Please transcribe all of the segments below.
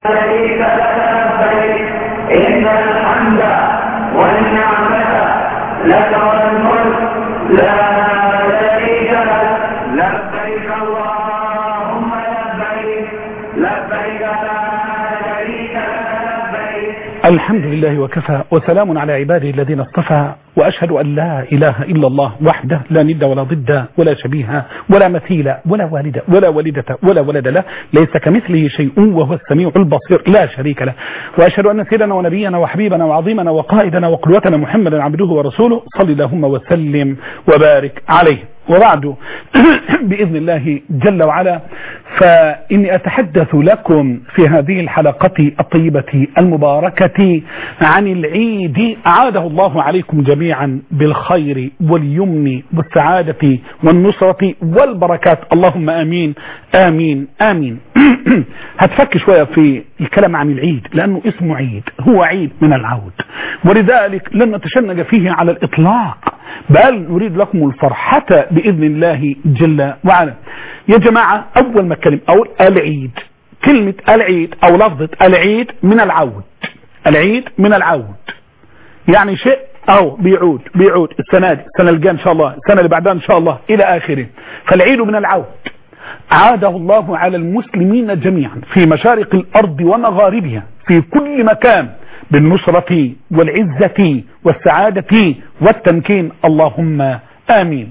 شريك لك لبيك إن الحمد والنعمة لك والملك لا شريك لك لبيك اللهم لبيك لبيك لا شريك لك لبيك الحمد لله وكفى وسلام على عباده الذين اصطفى وأشهد أن لا إله إلا الله وحده لا ند ولا ضد ولا شبيه ولا مثيل ولا والد ولا والدة ولا ولد له ليس كمثله شيء وهو السميع البصير لا شريك له وأشهد أن سيدنا ونبينا وحبيبنا وعظيمنا وقائدنا وقدوتنا محمدا عبده ورسوله صل اللهم وسلم وبارك عليه وبعد بإذن الله جل وعلا فإني أتحدث لكم في هذه الحلقة الطيبة المباركة عن العيد أعاده الله عليكم جميعا بالخير واليمن والسعادة والنصرة والبركات اللهم آمين آمين آمين هتفك شوية في الكلام عن العيد لأنه اسمه عيد هو عيد من العود ولذلك لن نتشنج فيه على الإطلاق بل نريد لكم الفرحة بإذن الله جل وعلا يا جماعة أول ما اتكلم أقول العيد كلمة العيد أو لفظة العيد من العود العيد من العود يعني شيء أو بيعود بيعود السنة دي السنة الجاية إن شاء الله السنة اللي بعدها إن شاء الله إلى آخره فالعيد من العود عاده الله على المسلمين جميعا في مشارق الأرض ومغاربها في كل مكان بالنصرة والعزة والسعادة والتمكين اللهم آمين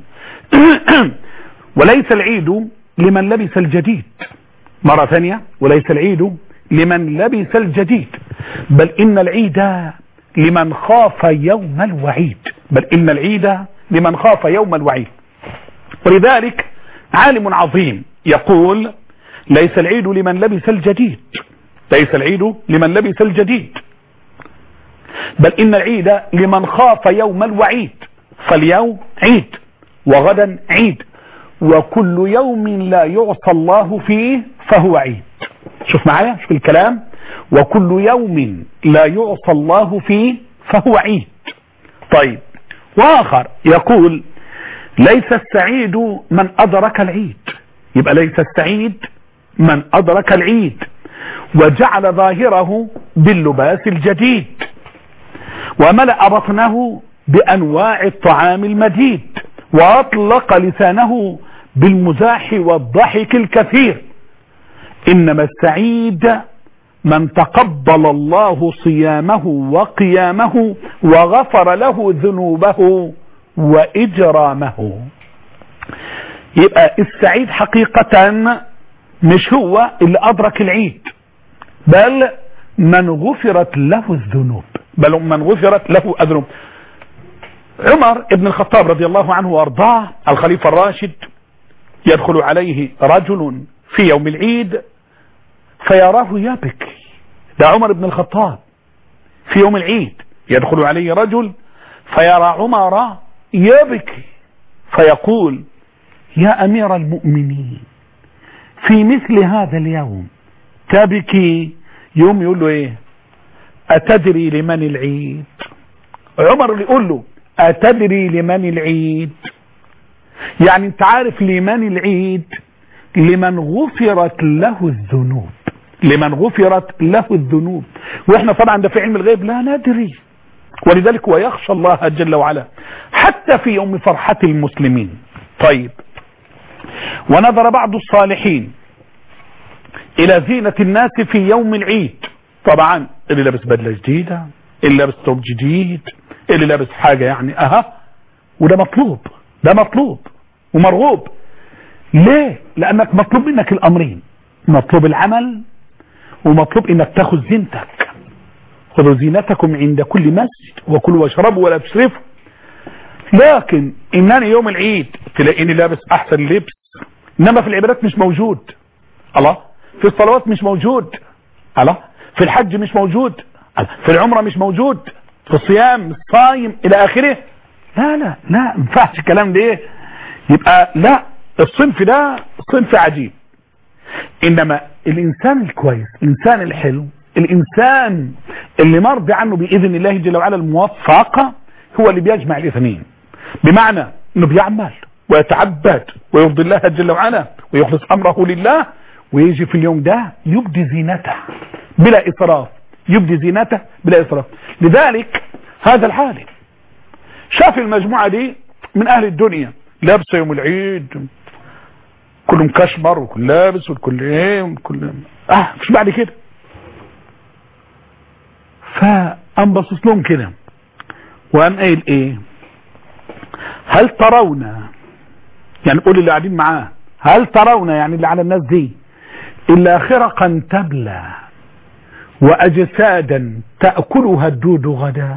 وليس العيد لمن لبس الجديد مرة ثانية وليس العيد لمن لبس الجديد بل إن العيد لمن خاف يوم الوعيد بل إن العيد لمن خاف يوم الوعيد ولذلك عالم عظيم يقول ليس العيد لمن لبس الجديد ليس العيد لمن لبس الجديد بل إن العيد لمن خاف يوم الوعيد فاليوم عيد وغدا عيد وكل يوم لا يعصى الله فيه فهو عيد شوف معايا شوف الكلام وكل يوم لا يعصى الله فيه فهو عيد طيب واخر يقول ليس السعيد من أدرك العيد يبقى ليس السعيد من أدرك العيد وجعل ظاهره باللباس الجديد وملأ بطنه بأنواع الطعام المديد وأطلق لسانه بالمزاح والضحك الكثير إنما السعيد من تقبل الله صيامه وقيامه وغفر له ذنوبه وإجرامه يبقى السعيد حقيقة مش هو اللي أدرك العيد بل من غفرت له الذنوب بل من غفرت له الذنوب عمر ابن الخطاب رضي الله عنه وارضاه الخليفة الراشد يدخل عليه رجل في يوم العيد فيراه يبكي ده عمر بن الخطاب في يوم العيد يدخل عليه رجل فيرى عمر يبكي فيقول يا أمير المؤمنين في مثل هذا اليوم تبكي يوم يقول له ايه أتدري لمن العيد عمر يقول له أتدري لمن العيد يعني انت عارف لمن العيد لمن غفرت له الذنوب لمن غفرت له الذنوب واحنا طبعا ده في علم الغيب لا ندري ولذلك ويخشى الله جل وعلا حتى في يوم فرحة المسلمين طيب ونظر بعض الصالحين الى زينة الناس في يوم العيد طبعا اللي لابس بدلة جديدة اللي لابس ثوب جديد اللي لابس حاجة يعني اها وده مطلوب ده مطلوب ومرغوب ليه لانك مطلوب منك الامرين مطلوب العمل ومطلوب انك تاخذ زينتك خذوا زينتكم عند كل مسجد وكلوا واشربوا ولا تسرفوا لكن انني يوم العيد تلاقيني لابس احسن لبس انما في العبادات مش موجود الله في الصلوات مش موجود الله في الحج مش موجود الله. في العمرة مش موجود في الصيام الصايم الى اخره لا لا لا ما ينفعش الكلام ده ايه يبقى لا الصنف ده صنف عجيب انما الانسان الكويس الانسان الحلو الانسان اللي مرضي عنه باذن الله جل وعلا الموفق هو اللي بيجمع الاثنين بمعنى انه بيعمل ويتعبد ويرضي الله جل وعلا ويخلص امره لله ويجي في اليوم ده يبدي زينته بلا إسراف يبدي زينته بلا إسراف لذلك هذا الحال شاف المجموعة دي من أهل الدنيا لابسة يوم العيد كلهم كشمر وكل لابس والكل ايه والكل اه مش بعد كده فقام باصص لهم كده وقام قايل ايه هل ترون يعني قول اللي قاعدين معاه هل ترون يعني اللي على الناس دي الا خرقا تبلى واجسادا تاكلها الدود غدا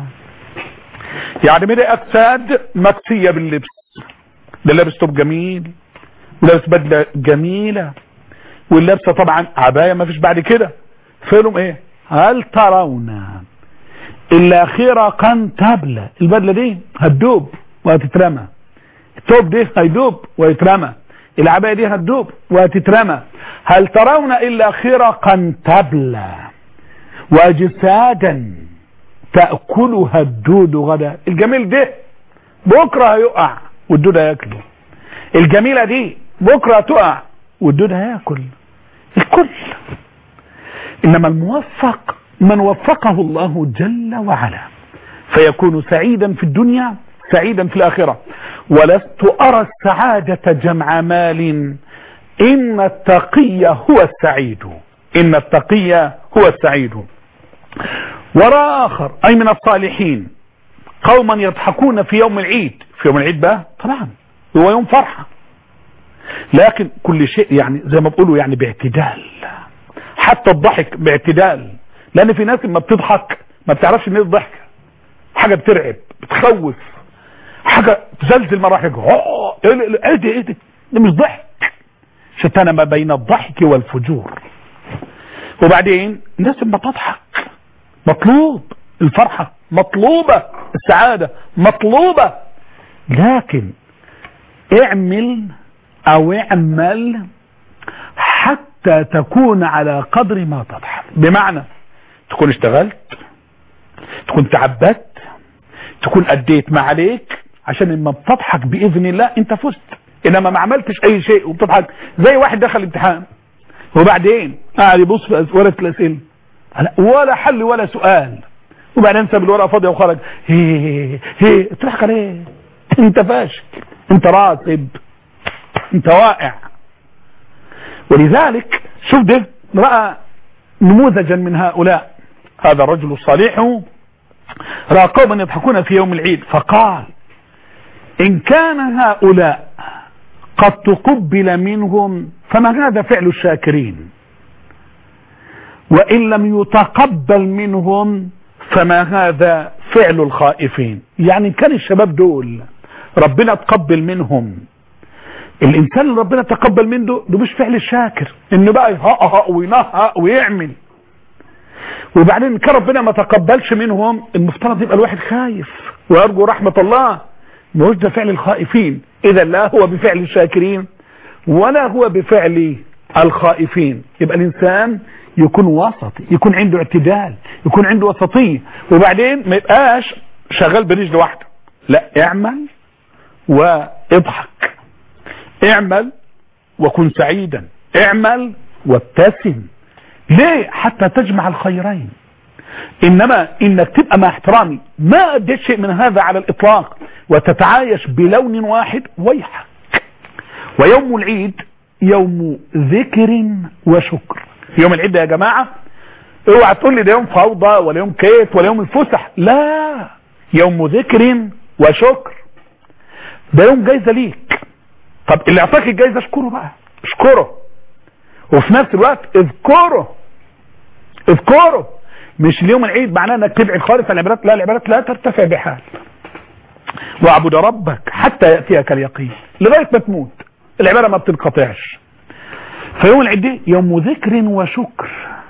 يعني من اجساد مكسيه باللبس ده لابس توب جميل ولابس بدله جميله واللابسه طبعا عبايه ما فيش بعد كده فيلم ايه هل ترون الا خرقا تبلى البدله دي هتدوب وهتترمى التوب دي هيدوب ويترمى العبايه دي هتدوب وهتترمى هل ترون الا خرقا تبلى واجسادا تاكلها الدود غدا الجميل ده بكره هيقع والدود هياكله الجميله دي بكره تقع والدود هياكل الكل انما الموفق من وفقه الله جل وعلا فيكون سعيدا في الدنيا سعيدا في الآخرة ولست أرى السعادة جمع مال إن التقي هو السعيد إن التقي هو السعيد وراء آخر أي من الصالحين قوما يضحكون في يوم العيد في يوم العيد بقى طبعا هو يوم فرحة لكن كل شيء يعني زي ما بقولوا يعني باعتدال حتى الضحك باعتدال لان في ناس لما بتضحك ما بتعرفش ان الضحك حاجة بترعب بتخوف حاجة تزلزل مراحل ايه ده ايه ده ده مش ضحك شتان ما بين الضحك والفجور وبعدين الناس لما تضحك مطلوب الفرحة مطلوبة السعادة مطلوبة لكن اعمل او اعمل حتى تكون على قدر ما تضحك بمعنى تكون اشتغلت تكون تعبت تكون اديت ما عليك عشان لما بتضحك باذن الله انت فزت انما ما عملتش اي شيء وبتضحك زي واحد دخل امتحان وبعدين قاعد يبص في ورقه الاسئله ولا حل ولا سؤال وبعدين ساب الورقه فاضيه وخرج هي هي تضحك عليه انت فاشل انت راسب انت واقع ولذلك شوف ده راى نموذجا من هؤلاء هذا الرجل الصالح رأى قوما يضحكون في يوم العيد فقال إن كان هؤلاء قد تقبل منهم فما هذا فعل الشاكرين وإن لم يتقبل منهم فما هذا فعل الخائفين يعني كان الشباب دول ربنا تقبل منهم الإنسان اللي ربنا تقبل منه ده مش فعل الشاكر إنه بقى يهقهق وينهق ويعمل وبعدين كان ربنا ما تقبلش منهم المفترض يبقى الواحد خايف ويرجو رحمة الله مش ده فعل الخائفين اذا لا هو بفعل الشاكرين ولا هو بفعل الخائفين يبقى الانسان يكون وسطي يكون عنده اعتدال يكون عنده وسطية وبعدين ما يبقاش شغال برجل واحده لا اعمل واضحك اعمل وكن سعيدا اعمل وابتسم ليه حتى تجمع الخيرين انما انك تبقى مع احترامي ما اديت شيء من هذا على الاطلاق وتتعايش بلون واحد ويحك ويوم العيد يوم ذكر وشكر يوم العيد ده يا جماعة اوعى تقول لي ده يوم فوضى ولا يوم كيت ولا يوم الفسح لا يوم ذكر وشكر ده يوم جايزة ليك طب اللي اعطاك الجايزة اشكره بقى اشكره وفي نفس الوقت اذكره اذكره مش اليوم العيد معناه انك تبعد خالص عن العبادات لا العبادات لا ترتفع بحال واعبد ربك حتى يأتيك اليقين لغاية ما تموت العبادة ما بتنقطعش فيوم العيد دي يوم ذكر وشكر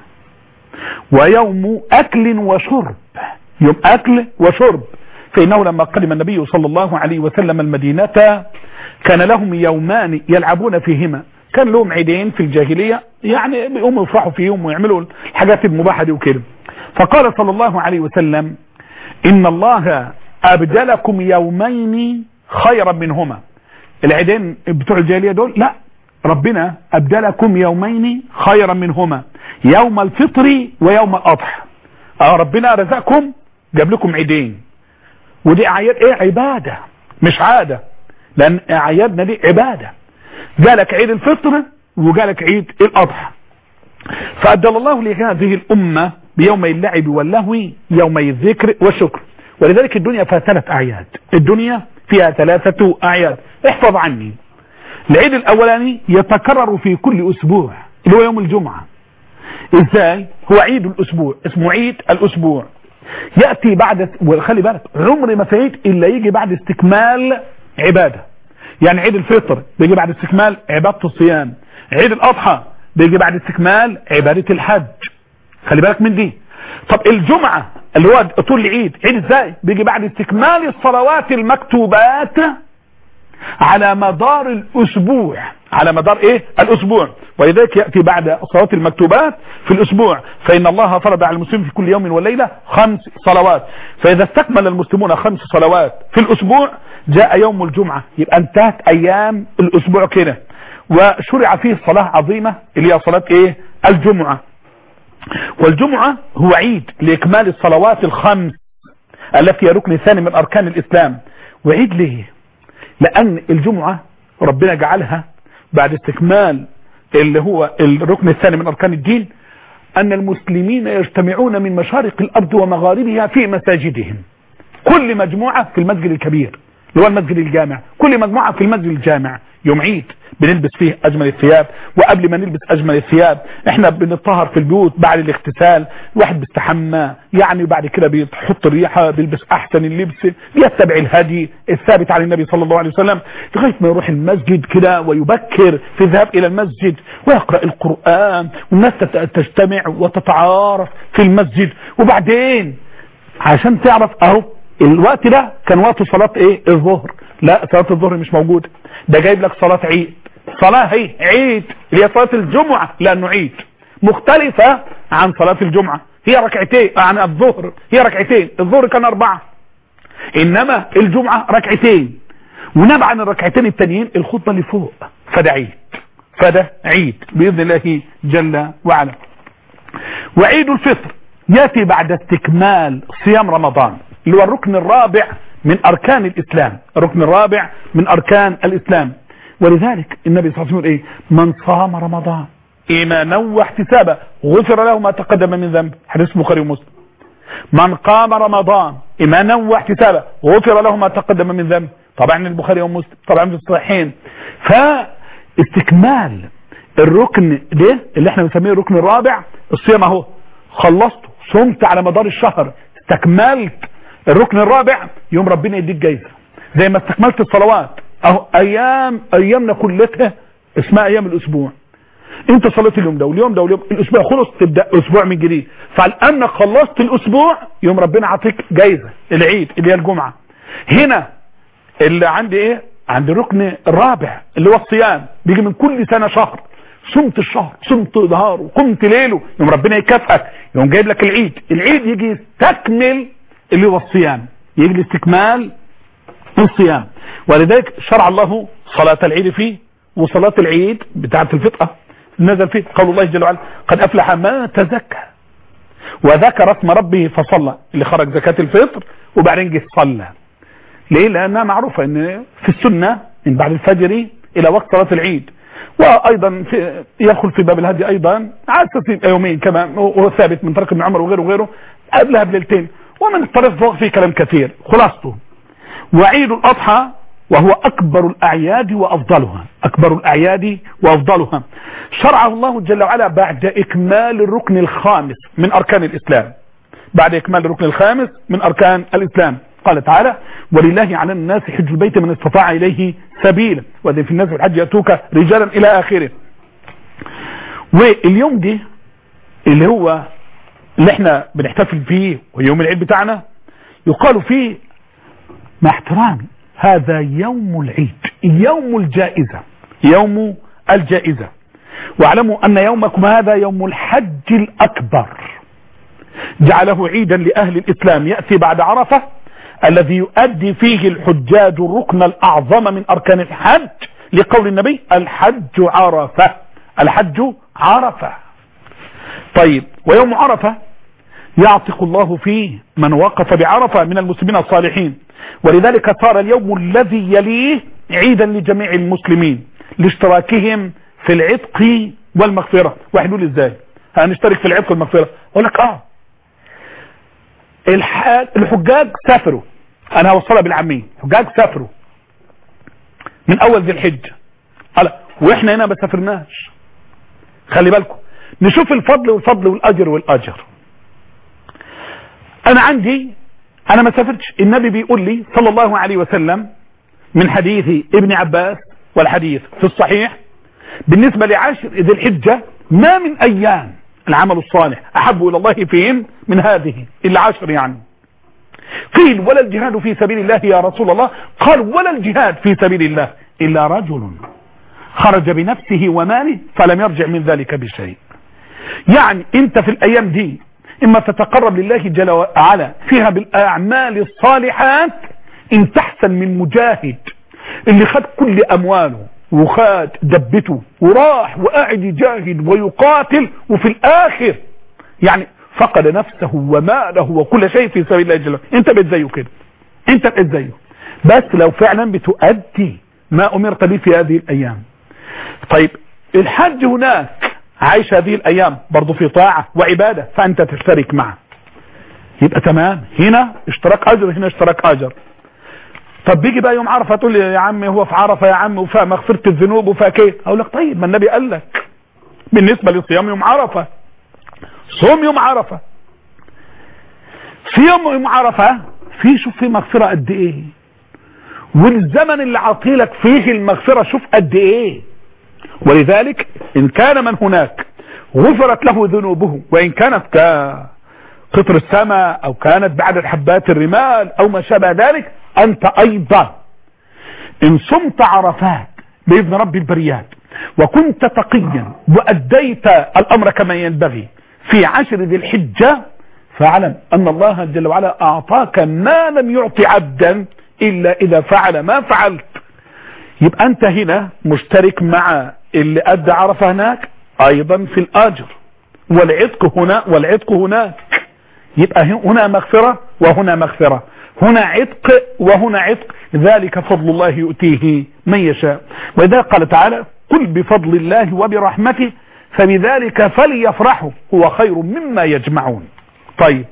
ويوم أكل وشرب يوم أكل وشرب فإنه لما قدم النبي صلى الله عليه وسلم المدينة كان لهم يومان يلعبون فيهما كان لهم عيدين في الجاهلية يعني يقوموا يفرحوا فيهم ويعملوا الحاجات المباحة دي وكده فقال صلى الله عليه وسلم إن الله أبدلكم يومين خيرا منهما العيدين بتوع الجاهلية دول لا ربنا أبدلكم يومين خيرا منهما يوم الفطر ويوم الاضحى اه ربنا رزقكم جاب لكم عيدين ودي اعياد ايه عبادة مش عادة لان اعيادنا دي عبادة جالك عيد الفطر وجالك عيد الاضحى فأدل الله لهذه الأمة بيوم اللعب واللهو يوم الذكر والشكر ولذلك الدنيا فيها ثلاث أعياد الدنيا فيها ثلاثة أعياد احفظ عني العيد الأولاني يتكرر في كل أسبوع اللي هو يوم الجمعة ازاي هو عيد الأسبوع اسمه عيد الأسبوع يأتي بعد وخلي بالك عمر ما فايت إلا يجي بعد استكمال عبادة يعني عيد الفطر بيجي بعد استكمال عبادة الصيام عيد الأضحى بيجي بعد استكمال عبادة الحج خلي بالك من دي طب الجمعة اللي هو طول العيد عيد ازاي بيجي بعد استكمال الصلوات المكتوبات على مدار الاسبوع على مدار ايه الاسبوع ولذلك يأتي بعد صلاة المكتوبات في الاسبوع فان الله فرض على المسلمين في كل يوم والليلة خمس صلوات فاذا استكمل المسلمون خمس صلوات في الاسبوع جاء يوم الجمعة يبقى انتهت ايام الاسبوع كده وشرع فيه صلاة عظيمة اللي هي صلاة ايه الجمعة والجمعة هو عيد لإكمال الصلوات الخمس التي هي ركن ثاني من أركان الإسلام وعيد ليه لأن الجمعة ربنا جعلها بعد استكمال اللي هو الركن الثاني من أركان الدين أن المسلمين يجتمعون من مشارق الأرض ومغاربها في مساجدهم كل مجموعة في المسجد الكبير اللي هو المسجد الجامع كل مجموعة في المسجد الجامع يوم عيد بنلبس فيه اجمل الثياب وقبل ما نلبس اجمل الثياب احنا بنطهر في البيوت بعد الاغتسال الواحد بيستحمى يعني بعد كده بيحط الريحه بيلبس احسن اللبس بيتبع الهدي الثابت عن النبي صلى الله عليه وسلم لغايه ما يروح المسجد كده ويبكر في الذهاب الى المسجد ويقرا القران والناس تجتمع وتتعارف في المسجد وبعدين عشان تعرف اهو الوقت ده كان وقت صلاه ايه الظهر لا صلاه الظهر مش موجوده ده جايب لك صلاة عيد صلاة هي عيد اللي هي صلاة الجمعة لأنه عيد مختلفة عن صلاة الجمعة هي ركعتين عن الظهر هي ركعتين الظهر كان أربعة إنما الجمعة ركعتين ونبع عن الركعتين التانيين الخطبة اللي فوق فده عيد فده عيد بإذن الله جل وعلا وعيد الفطر يأتي بعد استكمال صيام رمضان اللي هو الركن الرابع من أركان الإسلام الركن الرابع من أركان الإسلام ولذلك النبي صلى الله عليه وسلم إيه من صام رمضان إيمانا واحتسابا غفر له ما تقدم من ذنب حديث البخاري ومسلم من قام رمضان إيمانا واحتسابا غفر له ما تقدم من ذنب طبعا البخاري ومسلم طبعا في الصحيحين فاستكمال الركن ده اللي احنا بنسميه الركن الرابع الصيام اهو خلصته صمت على مدار الشهر استكملت الركن الرابع يوم ربنا يديك جايزه زي ما استكملت الصلوات اهو ايام ايامنا كلها اسمها ايام الاسبوع انت صليت اليوم ده واليوم ده واليوم الاسبوع خلص تبدا اسبوع من جديد فلانك خلصت الاسبوع يوم ربنا عطيك جايزه العيد اللي هي الجمعه هنا اللي عندي ايه عند الركن الرابع اللي هو الصيام بيجي من كل سنه شهر صمت الشهر صمت نهار وقمت ليله يوم ربنا يكافئك يوم جايب لك العيد العيد يجي يستكمل اللي هو الصيام يجي لاستكمال الصيام ولذلك شرع الله صلاة العيد فيه وصلاة العيد بتاعة الفطرة نزل فيه قول الله جل وعلا قد أفلح ما تزكى وذكر اسم ربه فصلى اللي خرج زكاة الفطر وبعدين جه صلى ليه لأنها معروفة ان في السنة من بعد الفجر إلى وقت صلاة العيد وايضا في يدخل في باب الهدي ايضا على اساس يومين كما هو ثابت من طريق ابن عمر وغيره وغيره قبلها بليلتين ومن الطريق فوق فيه كلام كثير خلاصته وعيد الاضحى وهو اكبر الاعياد وافضلها اكبر الاعياد وافضلها شرعه الله جل وعلا بعد اكمال الركن الخامس من اركان الاسلام بعد اكمال الركن الخامس من اركان الاسلام قال تعالى ولله على الناس حج البيت من استطاع اليه سبيلا وذي في الناس الحج ياتوك رجالا الى اخره واليوم دي اللي هو اللي احنا بنحتفل فيه ويوم العيد بتاعنا يقال فيه مع احترامي هذا يوم العيد يوم الجائزة يوم الجائزة واعلموا ان يومكم هذا يوم الحج الاكبر جعله عيدا لاهل الاسلام يأتي بعد عرفة الذي يؤدي فيه الحجاج الركن الاعظم من اركان الحج لقول النبي الحج عرفة الحج عرفة طيب ويوم عرفة يعتق الله فيه من وقف بعرفة من المسلمين الصالحين ولذلك صار اليوم الذي يليه عيدا لجميع المسلمين لاشتراكهم في العتق والمغفرة واحد يقول ازاي هنشترك في العتق والمغفرة اقول لك اه الحجاج سافروا انا هوصلها بالعامية الحجاج سافروا من اول ذي الحجة واحنا هنا ما سافرناش خلي بالكم نشوف الفضل والفضل والاجر والاجر انا عندي انا ما سافرتش النبي بيقول لي صلى الله عليه وسلم من حديث ابن عباس والحديث في الصحيح بالنسبة لعشر ذي الحجة ما من ايام العمل الصالح احب الى الله فيهم من هذه العشر يعني قيل ولا الجهاد في سبيل الله يا رسول الله قال ولا الجهاد في سبيل الله الا رجل خرج بنفسه وماله فلم يرجع من ذلك بشيء يعني انت في الايام دي اما تتقرب لله جل وعلا فيها بالاعمال الصالحات ان تحسن من مجاهد اللي خد كل امواله وخد دبته وراح وقاعد يجاهد ويقاتل وفي الاخر يعني فقد نفسه وماله وكل شيء في سبيل الله جل وعلا انت بقيت زيه كده انت بقيت زيه بس لو فعلا بتؤدي ما امرت به في هذه الايام طيب الحج هناك عايش هذه الايام برضه في طاعة وعبادة فانت تشترك معه يبقى تمام هنا اشتراك اجر هنا اشتراك اجر طب بيجي بقى يوم عرفة تقول لي يا عم هو في عرفة يا عم وفيها مغفرة الذنوب وفيها كيه اقول لك طيب ما النبي قال لك بالنسبة لصيام يوم عرفة صوم يوم عرفة في يوم يوم عرفة في شوف في مغفرة قد ايه والزمن اللي عطيلك فيه المغفرة شوف قد ايه ولذلك ان كان من هناك غفرت له ذنوبه وان كانت كقطر السماء او كانت بعد الحبات الرمال او ما شابه ذلك انت ايضا ان صمت عرفات باذن رب البريات وكنت تقيا واديت الامر كما ينبغي في عشر ذي الحجة فاعلم ان الله جل وعلا اعطاك ما لم يعطي عبدا الا اذا فعل ما فعلت يبقى انت هنا مشترك مع اللي ادى عرفة هناك ايضا في الاجر والعتق هنا والعتق هناك يبقى هنا مغفرة وهنا مغفرة هنا عتق وهنا عتق ذلك فضل الله يؤتيه من يشاء وإذا قال تعالى قل بفضل الله وبرحمته فبذلك فليفرحوا هو خير مما يجمعون طيب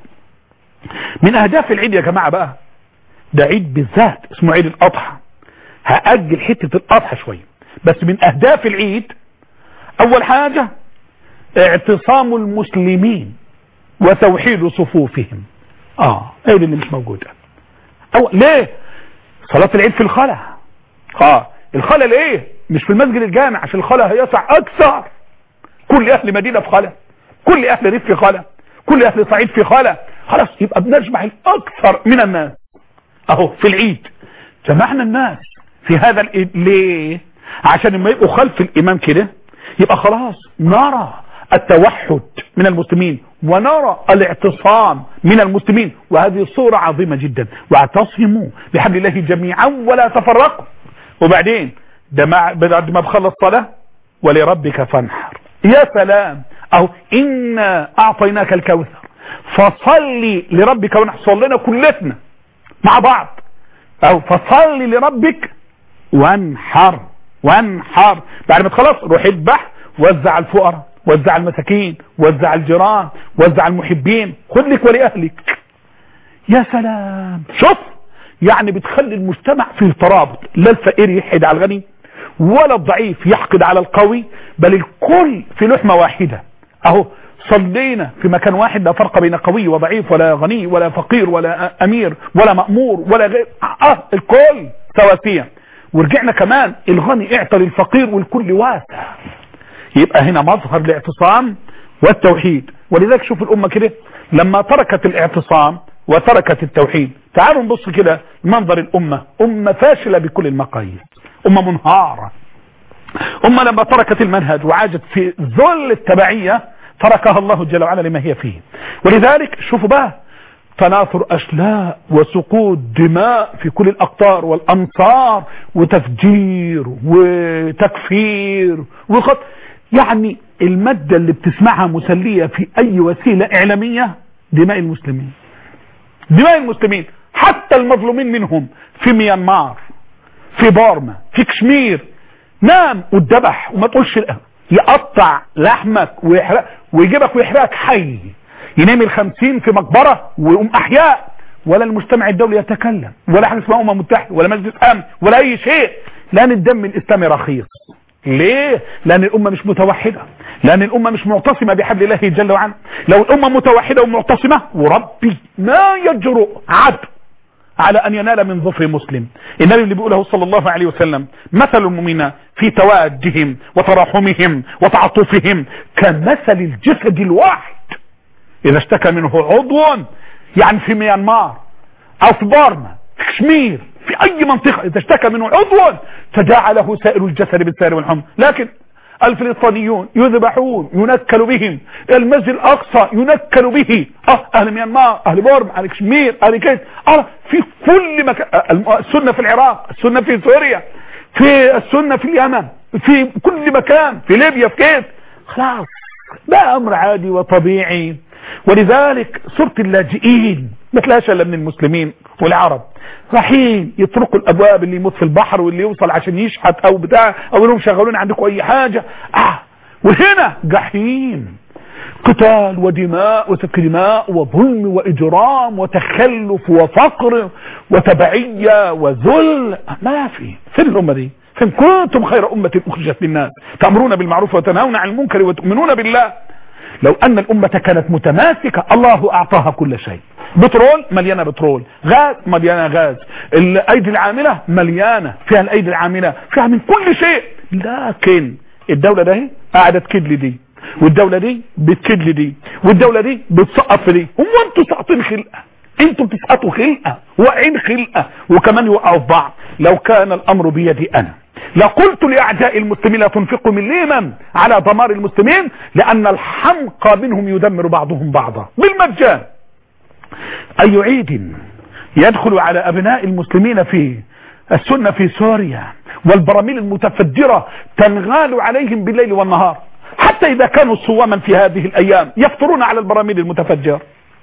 من أهداف العيد يا جماعة بقى ده عيد بالذات اسمه عيد الأضحى هأجل حتة الأضحى شوية بس من أهداف العيد أول حاجة اعتصام المسلمين وتوحيد صفوفهم اه ايه اللي مش موجودة أو ليه صلاة العيد في الخلا اه الخلا ليه مش في المسجد الجامع عشان الخلا هيسع اكثر كل اهل مدينة في خلا كل اهل ريف في خلا كل اهل صعيد في خلا خلاص يبقى بنجمع الاكثر من الناس اهو في العيد جمعنا الناس في هذا العيد ليه عشان لما يبقوا خلف الامام كده يبقى خلاص نرى التوحد من المسلمين ونرى الاعتصام من المسلمين وهذه صورة عظيمة جدا واعتصموا بحبل الله جميعا ولا تفرقوا وبعدين ده بعد ما بخلص صلاة ولربك فانحر يا سلام اهو إنا أعطيناك الكوثر فصلي لربك وانحر صلينا كلتنا مع بعض اهو فصلي لربك وانحر وانحر بعد ما تخلص روح اذبح وزع الفقراء وزع المساكين وزع الجيران وزع المحبين خذ لك ولأهلك يا سلام شوف يعني بتخلي المجتمع فيه ترابط لا الفقير يحد على الغني ولا الضعيف يحقد على القوي بل الكل في لحمة واحدة اهو صلينا في مكان واحد لا فرق بين قوي وضعيف ولا غني ولا فقير ولا امير ولا مأمور ولا غير اه الكل سواسية ورجعنا كمان الغني اعطى للفقير والكل واسع يبقى هنا مظهر الاعتصام والتوحيد ولذلك شوف الأمة كده لما تركت الاعتصام وتركت التوحيد تعالوا نبص كده منظر الأمة أمة فاشلة بكل المقاييس أمة منهارة أمة لما تركت المنهج وعاجت في ذل التبعية تركها الله جل وعلا لما هي فيه ولذلك شوفوا بقى تناثر أشلاء وسقوط دماء في كل الأقطار والأمصار وتفجير وتكفير وخط يعني المادة اللي بتسمعها مسلية في اي وسيلة اعلامية دماء المسلمين دماء المسلمين حتى المظلومين منهم في ميانمار في بارما في كشمير نام واتذبح وما تقولش لا. يقطع لحمك ويحرق ويجيبك ويحرقك حي ينام الخمسين في مقبرة ويقوم احياء ولا المجتمع الدولي يتكلم ولا حاجه اسمها امم متحده ولا مجلس امن ولا اي شيء لان الدم الاسلامي رخيص ليه لان الامه مش متوحده لان الامه مش معتصمه بحبل الله جل وعلا لو الامه متوحده ومعتصمه وربي ما يجرؤ عبد على ان ينال من ظفر مسلم النبي اللي بيقوله صلى الله عليه وسلم مثل المؤمنين في توادهم وتراحمهم وتعاطفهم كمثل الجسد الواحد اذا اشتكى منه عضو يعني في ميانمار او في بارما في كشمير في اي منطقة اذا اشتكى منه عضو تداعى له سائر الجسد بالسائر والحمى لكن الفلسطينيون يذبحون ينكل بهم المسجد الاقصى ينكل به اه اهل ميانمار اهل بورما اهل كشمير اهل كيت اه في كل مكان السنة في العراق السنة في سوريا في السنة في اليمن في كل مكان في ليبيا في كيت خلاص ده امر عادي وطبيعي ولذلك صورة اللاجئين ما تلاقيش الا من المسلمين والعرب رايحين يتركوا الابواب اللي يموت في البحر واللي يوصل عشان يشحت او بتاع او انهم شغلون عندكم اي حاجة اه وهنا جحيم قتال ودماء وسفك دماء وظلم واجرام وتخلف وفقر وتبعية وذل ما في فين الامة دي فين كنتم خير امة اخرجت للناس تأمرون بالمعروف وتنهون عن المنكر وتؤمنون بالله لو ان الامة كانت متماسكة الله اعطاها كل شيء بترول مليانة بترول غاز مليانة غاز الايدي العاملة مليانة فيها الايدي العاملة فيها من كل شيء لكن الدولة ده قاعدة تكد لي دي والدولة دي بتكد لي دي والدولة دي بتسقط في دي هم انتوا ساقطين خلقة انتوا بتسقطوا خلقة واقعين خلقة وكمان يوقعوا في بعض لو كان الامر بيدي انا لقلت لأعداء المسلمين لا تنفقوا مليما على دمار المسلمين لأن الحمقى منهم يدمر بعضهم بعضا بالمجان أي عيد يدخل على أبناء المسلمين في السنة في سوريا والبراميل المتفجرة تنغال عليهم بالليل والنهار حتى إذا كانوا صواما في هذه الأيام يفطرون على البراميل المتفجرة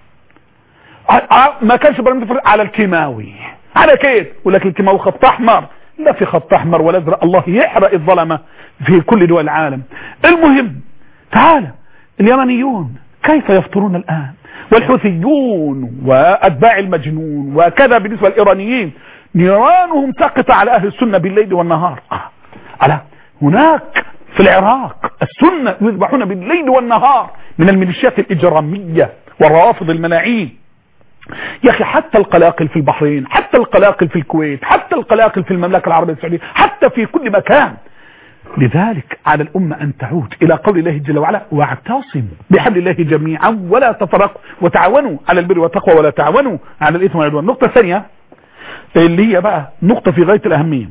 ما كانش براميل متفجرة على الكيماوي على كيف يقول لك الكيماوي خط أحمر لا في خط احمر ولا ازرق الله يحرق الظلمة في كل دول العالم المهم تعالى اليمنيون كيف يفطرون الان والحوثيون واتباع المجنون وكذا بالنسبة للايرانيين نيرانهم تقطع على اهل السنة بالليل والنهار آه. على هناك في العراق السنة يذبحون بالليل والنهار من الميليشيات الاجرامية والروافض الملاعين يا اخي حتى القلاقل في البحرين حتى القلاقل في الكويت حتى القلاقل في المملكة العربية السعودية حتى في كل مكان لذلك على الأمة أن تعود إلى قول الله جل وعلا واعتصموا بحبل الله جميعا ولا تفرقوا وتعاونوا على البر والتقوى ولا تعاونوا على الإثم والعدوان النقطة الثانية اللي هي بقى نقطة في غاية الأهمية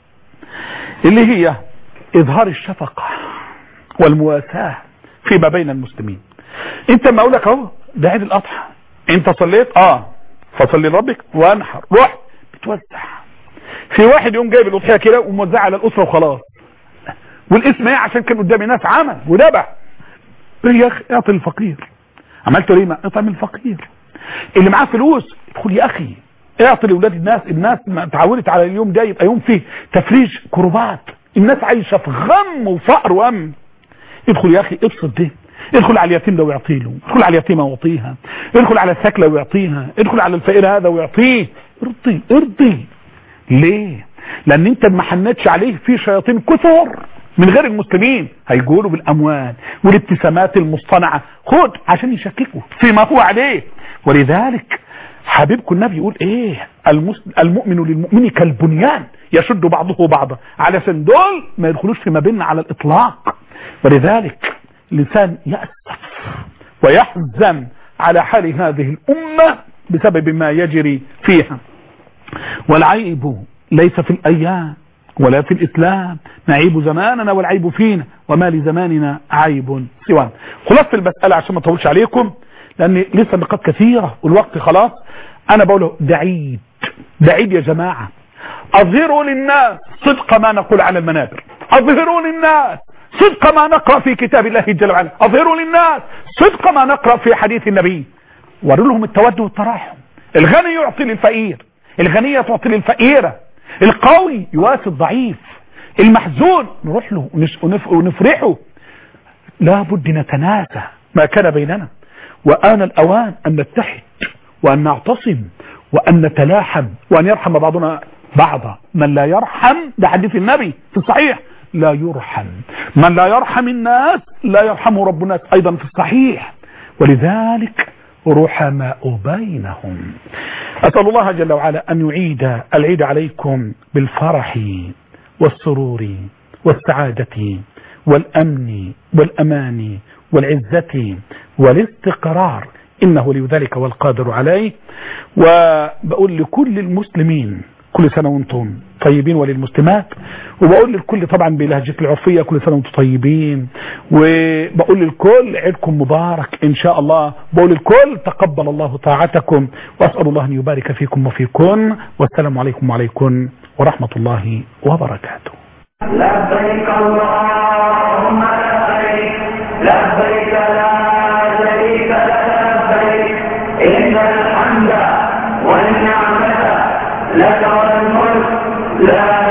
اللي هي إظهار الشفقة والمواساة فيما بين المسلمين انت ما اقول لك اهو ده عيد الاضحى انت صليت اه فصلي لربك وانحر روح بتوزع في واحد يوم جايب الاضحيه كده وموزعها على الاسره وخلاص والاسم ايه عشان كان قدامي ناس عمل وذبح يا اخي اعطي الفقير عملت ليه ما اطعم الفقير اللي معاه فلوس ادخل يا اخي اعطي لاولاد الناس الناس ما اتعودت على اليوم ده يبقى يوم فيه تفريج كربات الناس عايشه في غم وفقر وامن ادخل يا اخي ابسط ده ادخل على اليتيم ده ويعطي له ادخل على اليتيمه ويعطيها ادخل على السكله ويعطيها ادخل على الفقير هذا ويعطيه ارضي ارضي ليه لان انت ما حنتش عليه في شياطين كثر من غير المسلمين هيقولوا بالاموال والابتسامات المصطنعه خد عشان يشككوا فيما هو عليه ولذلك حبيبكم النبي يقول ايه المسلم المؤمن للمؤمن كالبنيان يشد بعضه بعضا علشان دول ما يدخلوش فيما بيننا على الاطلاق ولذلك الانسان يأسف ويحزن على حال هذه الامة بسبب ما يجري فيها والعيب ليس في الايام ولا في الاسلام نعيب زماننا والعيب فينا وما لزماننا عيب سواه خلاصة المسألة عشان ما اطولش عليكم لان لسه نقاط كثيرة والوقت خلاص انا بقوله ده عيد ده عيد يا جماعة اظهروا للناس صدق ما نقول على المنابر اظهروا للناس صدق ما نقرأ في كتاب الله جل وعلا أظهروا للناس صدق ما نقرأ في حديث النبي وروا لهم التود والتراحم الغني يعطي للفقير الغنية تعطي للفقيرة القوي يواسي الضعيف المحزون نروح له ونفرحه لابد نتناسى ما كان بيننا وآن الأوان أن نتحد وأن نعتصم وأن نتلاحم وأن يرحم بعضنا بعضا من لا يرحم ده حديث النبي في الصحيح لا يرحم من لا يرحم الناس لا يرحمه رب الناس أيضا في الصحيح ولذلك رحماء بينهم أسأل الله جل وعلا أن يعيد العيد عليكم بالفرح والسرور والسعادة والأمن والأمان والعزة والاستقرار إنه لذلك والقادر عليه وبقول لكل المسلمين كل سنة وانتم طيبين وللمسلمات وبقول للكل طبعا بلهجة العرفية كل سنة وانتم طيبين وبقول للكل عيدكم مبارك ان شاء الله بقول للكل تقبل الله طاعتكم واسأل الله ان يبارك فيكم وفيكن والسلام عليكم وعليكم ورحمة الله وبركاته لبيك اللهم لبيك لبيك لا شريك لك لبيك إن الحمد والنعمة لك والملك لا